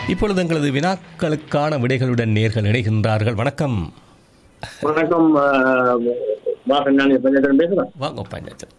இப்பொழுது எங்களது வினாக்களுக்கான விடைகளுடன் நேர்கள் இணைகின்றார்கள் வணக்கம் வணக்கம் வாசன் நான் பஞ்சாயத்து பேசுறேன் வாங்க பஞ்சாயத்து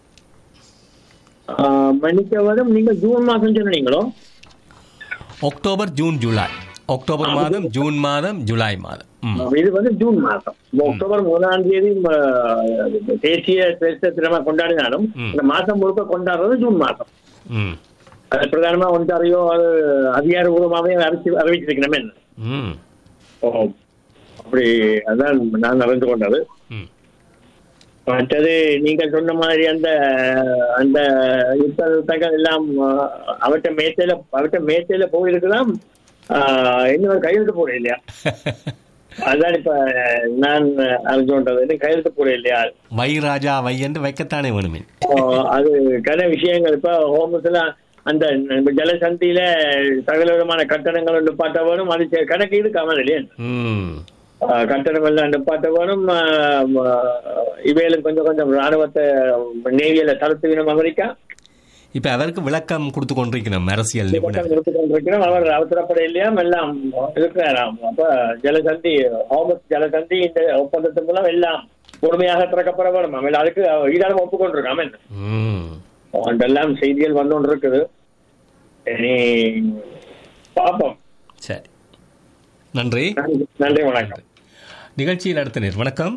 மன்னிக்கவரும் நீங்க ஜூன் மாசம் சொன்னீங்களோ அக்டோபர் ஜூன் ஜூலை அக்டோபர் மாதம் ஜூன் மாதம் ஜூலை மாதம் ம் இது வந்து ஜூன் மாசம் இந்த அக்டோபர் முதலாம் தேதி ம, தேசிய தேச தினமா கொண்டாடினாலும் ம். இந்த மாசம் முழுக்க கொண்டாடுறது ஜூன் மாசம் ம் அது பிரதானமா ஒன்றாரியோ அது அதிகாரபூர்வமாவே அறிவிச்சு அறிவிச்சிருக்கணுமே என்ன ம் ஓ அப்படி அதான் நான் அறிந்து கொண்டது ம் மற்றது நீங்கள் சொன்ன மாதிரி அந்த அந்த யுத்த யுத்தங்கள் எல்லாம் அஹ், அவற்றை மேத்தையில அவற்றை மேத்தையில போயிருக்குதான் இன்னும் கையெழுத்து போட இல்லையா அதான் இப்ப நான் அறிஞ்சு கொண்டது இன்னும் கையெழுத்து போட இல்லையா வை ராஜா வை என்று வைக்கத்தானே வேணுமே அஹ், அது கன விஷயங்கள் இப்ப ஹோமஸ்ல அந்த ஜலசந்தியில சகல விதமான கட்டணங்கள் நிப்பாட்ட வேணும் அது சே- கணக்கு இருக்காமல் இல்லையா ம் ஆஹ் கட்டணம் எல்லாம் நிப்பாட்ட வேணும் ஆஹ் ஆஹ் இவையிலும் கொஞ்சம் கொஞ்சம் ராணுவத்தை நேவியில தடுத்து வேணும் அமெரிக்கா இப்போ அதற்கு விளக்கம் கொடுத்து கொண்டிருக்கணும் அரசியல் நிபுணர் நிறுத்திக் கொண்டிருக்கிறோம் அவர் அவசரப்பட இல்லையா எல்லாம் இருக்கிறாராம் அப்ப ஜலசந்தி ஹோமஸ் ஜலசந்தி இந்த ஒப்பந்தத்தின் மூலம் எல்லாம் முழுமையாக திறக்கப்பட வேணும் ஆಮೇಲೆ அதுக்கு ஈடான ஒப்புக்கொண்டிருக்காம என்ன ம் அதெல்லாம் செய்திகள் வந்து கொண்டு இருக்குது இனி பார்ப்போம் சரி நன்றி நன்றி நன்றி வணக்கம் நிகழ்ச்சியில் அடுத்த நேர் வணக்கம்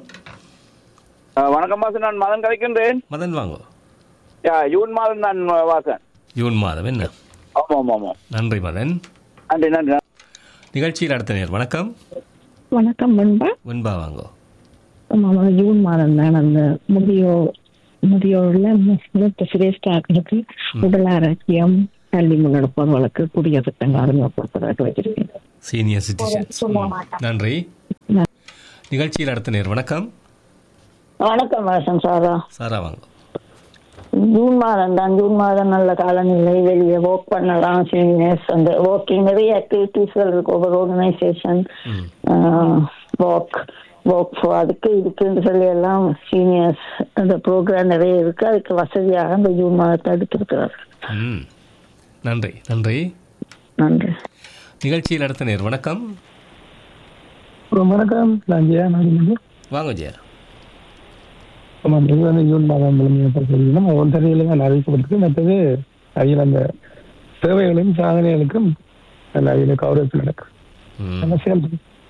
ஆ, வணக்கம் வாசன் நான் மதன் கலைக்கின்றேன் மதன் வாங்கோ யா, ஜூன் மாதம் நான் வாசன் ஜூன் மாதம் என்ன ஆமாம் ஆமாம் ஆமாம் நன்றி மதன் நன்றி நன்றி நிகழ்ச்சியில் அடுத்த நேர் வணக்கம் வணக்கம் முன்பா வெண்பா வாங்கோ ஆமாம் ஜூன் மாதம் தான் அந்த முதியோர் முதியோர்ல மு- மூத்த சிரேஷ்டாக்களுக்கு உடல் ஆரோக்கியம் கல்வி முன்னெடுப்பவர்களுக்கு புதிய திட்டங்கள் அறிமுகப்படுத்துவதற்கு வச்சிருக்கேன் சீனியர் சிட்டிசன்ஸ் நன்றி நிகழ்ச்சியில் அடுத்த நேர் வணக்கம் வணக்கம் வாசன் சாரா சாரா வாங்கோ ஜூன் மாதம் தான் ஜூன் மாதம் நல்ல காலநிலை வெளியே ஒர்க் பண்ணலாம் சீனியர்ஸ் அந்த ஒர்க்கிங் நிறைய ஆக்டிவிட்டீஸ்கள் இருக்கு ஒவ்வொரு ஆர்கனைசேஷன் ம் ஒர்க் ஒர்க் அதுக்கு இதுக்குன்னு சொல்லி எல்லாம் சீனியர்ஸ் அந்த ப்ரோக்ராம் நிறைய இருக்கு அதுக்கு வசதியாக அந்த ஜூன் மாதத்தை எடுத்திருக்கிறார் ம் நன்றி நன்றி நன்றி நிகழ்ச்சியில் அடுத்த நேர் வணக்கம் வணக்கம் நான் ஜெயா நாடினது வாங்க ஜெயா ஆமாம் இது வந்து ஜூன் மாதம் முழுமையாக ஒன்றரையில் தான் அறிவிக்கப்பட்டிருக்கு மற்றது அதில் அந்த சேவைகளையும் சாதனைகளுக்கும் நல்ல அதில் கௌரவத்தில் நடக்கும் ம் நல்ல செயல்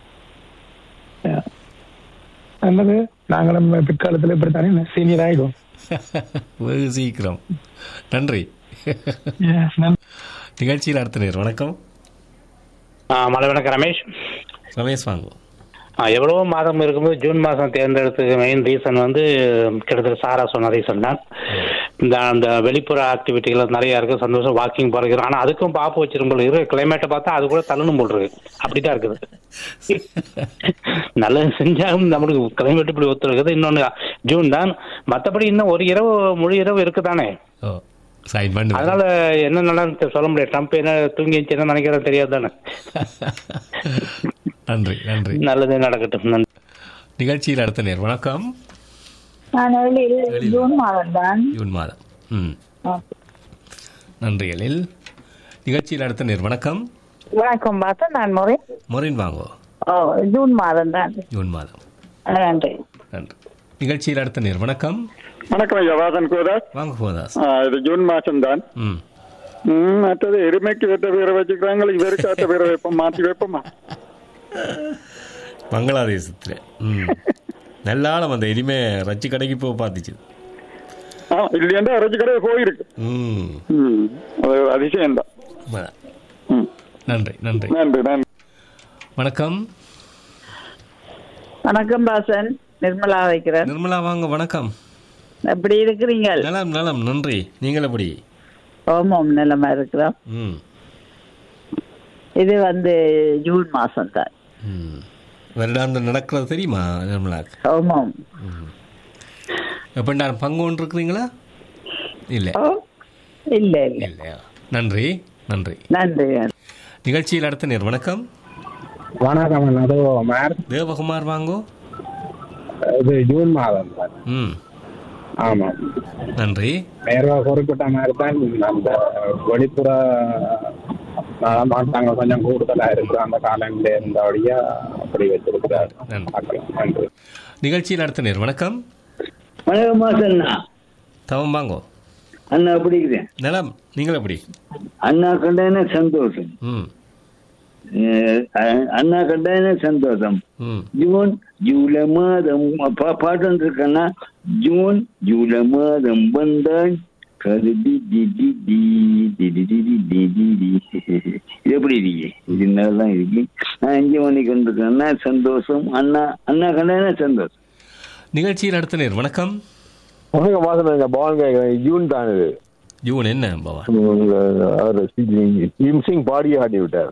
நல்லது நாங்களும் பிற்காலத்தில் இப்படித்தானே சீனியர் ஆகிடும் வெகு சீக்கிரம் நன்றி நிகழ்ச்சியில் அடுத்த நேர் வணக்கம் மலை வணக்கம் ரமேஷ் ரமேஷ் வாங்கோ ஆ, எவ்வளவோ மாதம் இருக்கும்போது ஜூன் மாதம் தேர்ந்தெடுத்ததுக்கு மெயின் ரீசன் வந்து கிட்டத்தட்ட சாரா சொன்ன ரீசன் தான் இந்த அந்த வெளிப்புற ஆக்டிவிட்டிகள் நிறைய இருக்கு சந்தோஷம் வாக்கிங் போறது ஆனால் அதுக்கும் பாப்பு வச்சிரும் போல இருக்கு கிளைமேட்டை பார்த்தா அது கூட தள்ளணும் போல் இருக்கு அப்படிதான் இருக்குது நல்லது செஞ்சாலும் நம்மளுக்கு கிளைமேட் இப்படி ஒத்துருக்குது இன்னொன்று ஜூன் தான் மற்றபடி இன்னும் ஒரு இரவு முழு இரவு இருக்குதானே ஓ சைன் பண்ணு அதனால என்ன நடந்து சொல்ல முடியாது ட்ரம்ப் என்ன தூங்கி என்ன நினைக்கிறது தெரியாது தானே நன்றி நன்றி நல்லதே நடக்கட்டும் நன்றி நிகழ்ச்சியில் அடுத்த நேர் வணக்கம் நான் ஜூன் மாதம் தான் ஜூன் மாதம் ம் நன்றி எழில் நிகழ்ச்சியில் அடுத்த நேர் வணக்கம் வணக்கம் வாசன் நான் முறை மொரின் வாங்கோ ஜூன் மாதம் தான் ஜூன் மாதம் நன்றி நன்றி நிகழ்ச்சியில் அடுத்த நேர் வணக்கம் வணக்கம் ஐயா வாசன் கோதாஸ் வாங்க கோதாஸ் ஆ, இது ஜூன் மாசம் தான் ம் மற்றது எருமைக்கு வெட்ட பேரை வச்சுக்கிறாங்க இவருக்கு அட்ட பேரை வைப்போம் மாத்தி வைப்போமா பங்களாதேசத்தில் ம் நல்ல ஆழம் அந்த இனிமே ரச்சி கடைக்கு போய் பார்த்துச்சு ஆ இல்லையாண்டா அரைச்சு கடை போயிருக்கு ம் ம், அது அதிசயம் தான் உண்மைதான். நன்றி நன்றி நன்றி நன்றி வணக்கம் வணக்கம் வாசன் நிர்மலா வைக்கிறேன் நிர்மலா வாங்க வணக்கம் எப்படி இருக்கிறீங்க நலம் நலம் நன்றி நீங்கள் எப்படி ஓமம் நிலமா இருக்கிறோம் ம் இது வந்து ஜூன் மாசம் தான் ம் வருடாந்தம் நடக்கிறது தெரியுமா நிர்மலாக்கு ஓமம் எப்போ நான் பங்கு கொண்டு இருக்கிறீங்களா இல்லை ஓ இல்ல இல்ல இல்லையா நன்றி நன்றி நன்றி நிகழ்ச்சியில் அடுத்த நேர் வணக்கம் வணக்கம் அது மார் தேவகுமார் வாங்கோ இது ஜூன் மாதம் தான் ம் ஆமாம் நன்றி நேர்வா குறிப்பிட்ட மாதிரி தான் அந்த வெளிப்புற அஹ், மாட்டாங்க கொஞ்சம் கூடுதலா இருக்கு அந்த காலங்களில் இருந்தபடியா அப்படி வச்சிருக்கிறார் நன்றி. பார்க்கலாம். நன்றி நிகழ்ச்சி நடத்தினர் வணக்கம் வணக்கம் அண்ணா தவம் வாங்கோ அண்ணா எப்படி இருக்கிறேன் நலம் நீங்கள் எப்படி அண்ணா கண்டேனே சந்தோஷம் ம் அஹ் அஹ் அண்ணா கண்டேனே சந்தோஷம் ம் ஜூன் ஜூலை மாதம் பா- பாட்டு இருக்கேன்னா ஜூன் ஜூலை மாதம் வந்தால் கருதி டி டி டி டி டி டி டி டி டி டி. இது எப்படி இருக்கு இது நல்லா இருக்கு நான் அஞ்சு மணிக்கு வந்திருக்கேன்னா சந்தோஷம் அண்ணா அண்ணா கண்டேனே சந்தோஷம் நிகழ்ச்சி நடத்தினர் வணக்கம் வணக்கம் வாசன் பவன் கேட்கிறேன் ஜூன் தான் இது ஜூன் என்ன பவன் உங்க அவர் பீம் சிங் பாடியை ஆடி விட்டார்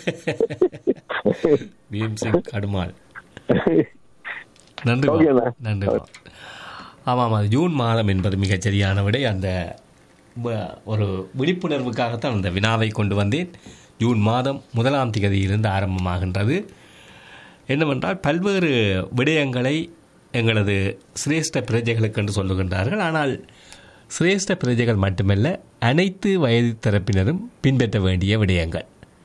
பீம் சிங் கடுமாள் நன்றி Okay, பவன். அண்ணா. நன்றி பவன். ஆமாம் அது ஜூன் மாதம் என்பது மிகச் சரியான விடை அந்த வ- ஒரு விழிப்புணர்வுக்காகத்தான் அந்த வினாவை கொண்டு வந்தேன் ஜூன் மாதம் முதலாம் திகதியிலிருந்து ஆரம்பமாகின்றது என்னவென்றால் பல்வேறு விடயங்களை எங்களது சிரேஷ்ட பிரஜைகளுக்கு என்று சொல்லுகின்றார்கள் ஆனால் சிரேஷ்ட பிரஜைகள் மட்டுமல்ல அனைத்து வயது தரப்பினரும் பின்பற்ற வேண்டிய விடயங்கள்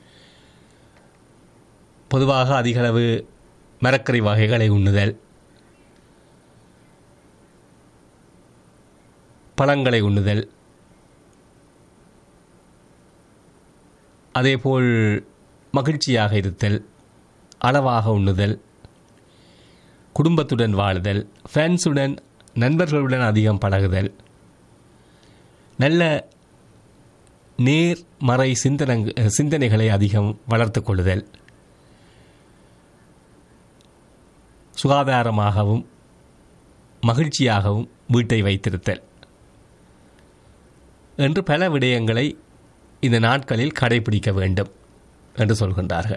பொதுவாக அதிகளவு மரக்கறி வகைகளை உண்ணுதல் பழங்களை உண்ணுதல் அதேபோல் மகிழ்ச்சியாக இருத்தல் அளவாக உண்ணுதல் குடும்பத்துடன் வாழுதல் ஃப்ரெண்ட்ஸுடன் நண்பர்களுடன் அதிகம் பழகுதல் நல்ல நேர்மறை சிந்தனங் சிந்தனைகளை அதிகம் வளர்த்துக் கொள்ளுதல் சுகாதாரமாகவும் மகிழ்ச்சியாகவும் வீட்டை வைத்திருத்தல் என்று பல விடயங்களை இந்த நாட்களில் கடைபிடிக்க வேண்டும் என்று சொல்கின்றார்கள்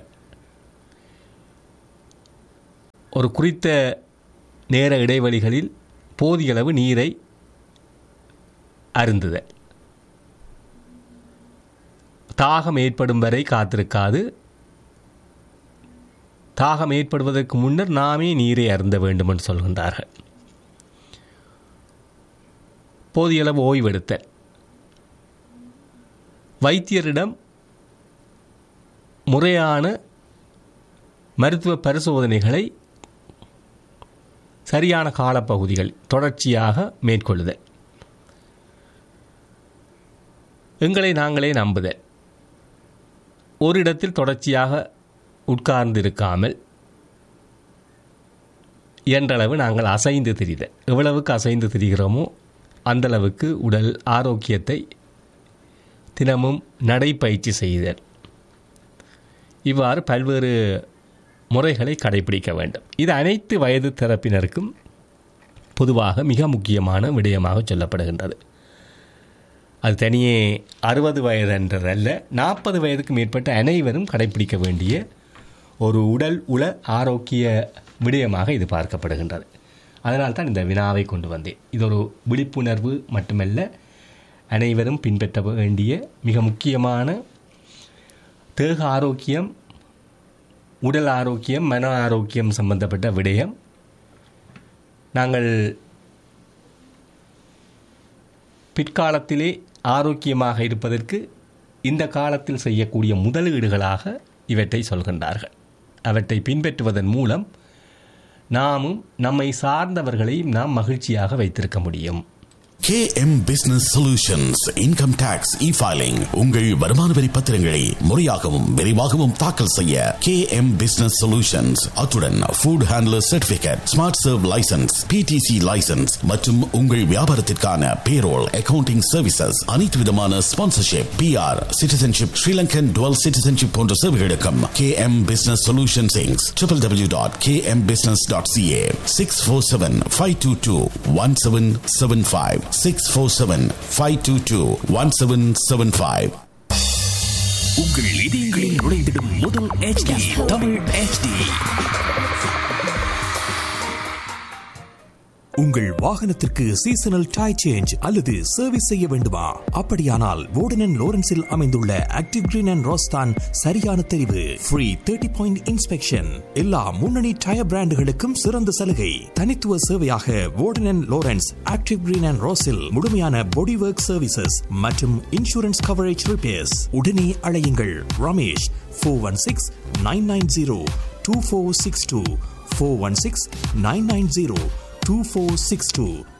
ஒரு குறித்த நேர இடைவெளிகளில் போதிய அளவு நீரை அருந்துதல் தாகம் ஏற்படும் வரை காத்திருக்காது தாகம் ஏற்படுவதற்கு முன்னர் நாமே நீரை அருந்த வேண்டும் என்று சொல்கின்றார்கள் போதிய அளவு ஓய்வெடுத்தல் வைத்தியரிடம் முறையான மருத்துவ பரிசோதனைகளை சரியான காலப்பகுதிகள் தொடர்ச்சியாக மேற்கொள்ளுதல் எங்களை நாங்களே நம்புதல் ஒரு இடத்தில் தொடர்ச்சியாக உட்கார்ந்திருக்காமல் இயன்றளவு நாங்கள் அசைந்து திரிதல் எவ்வளவுக்கு அசைந்து திரிகிறோமோ அந்தளவுக்கு உடல் ஆரோக்கியத்தை தினமும் நடைப்பயிற்சி செய்தல் இவ்வாறு பல்வேறு முறைகளை கடைபிடிக்க வேண்டும் இது அனைத்து வயது தரப்பினருக்கும் பொதுவாக மிக முக்கியமான விடயமாக சொல்லப்படுகின்றது அது தனியே அறுபது வயது என்றதல்ல நாற்பது வயதுக்கு மேற்பட்ட அனைவரும் கடைபிடிக்க வேண்டிய ஒரு உடல் உள ஆரோக்கிய விடயமாக இது பார்க்கப்படுகின்றது அதனால் தான் இந்த வினாவை கொண்டு வந்தேன் இது ஒரு விழிப்புணர்வு மட்டுமல்ல அனைவரும் பின்பற்ற வேண்டிய மிக முக்கியமான தேக ஆரோக்கியம் உடல் ஆரோக்கியம் மன ஆரோக்கியம் சம்பந்தப்பட்ட விடயம் நாங்கள் பிற்காலத்திலே ஆரோக்கியமாக இருப்பதற்கு இந்த காலத்தில் செய்யக்கூடிய முதலீடுகளாக இவற்றை சொல்கின்றார்கள் அவற்றை பின்பற்றுவதன் மூலம் நாமும் நம்மை சார்ந்தவர்களையும் நாம் மகிழ்ச்சியாக வைத்திருக்க முடியும் KM Business Solutions Income Tax E-Filing உங்கள் வருமான வரி பத்திரங்களை முறையாகவும் விரைவாகவும் தாக்கல் செய்ய KM Business Solutions அத்துடன் Food Handler Certificate Smart Serve License PTC License மற்றும் உங்கள் வியாபாரத்திற்கான Payroll Accounting Services அனைத்து விதமான Sponsorship PR Citizenship Sri Lankan Dual Citizenship போன்ற சேவைகளுக்கும் KM Business Solutions Inc. www.kmbusiness.ca 647-522-1775 647-522-1775 உங்கள் இதயங்களில் நுழைந்திடும் முதல் HD தமிழ் HD உங்கள் வாகனத்திற்கு சீசனல் டை சேஞ்ச் அல்லது சர்வீஸ் செய்ய வேண்டுமா அப்படியானால் வோர்டன் லோரன்ஸில் அமைந்துள்ள ஆக்டிவ் கிரீன் அண்ட் ரோஸ்தான் சரியான தெரிவு ஃப்ரீ தேர்ட்டி பாயிண்ட் இன்ஸ்பெக்ஷன் எல்லா முன்னணி டயர் பிராண்டுகளுக்கும் சிறந்த சலுகை தனித்துவ சேவையாக வோர்டன் லோரன்ஸ் ஆக்டிவ் கிரீன் அண்ட் ரோஸில் முழுமையான பாடி ஒர்க் சர்வீசஸ் மற்றும் இன்சூரன்ஸ் கவரேஜ் ரிப்பேர்ஸ் உடனே அழையுங்கள் Ramesh four one six nine nine zero two four six two four one six nine nine zero 2462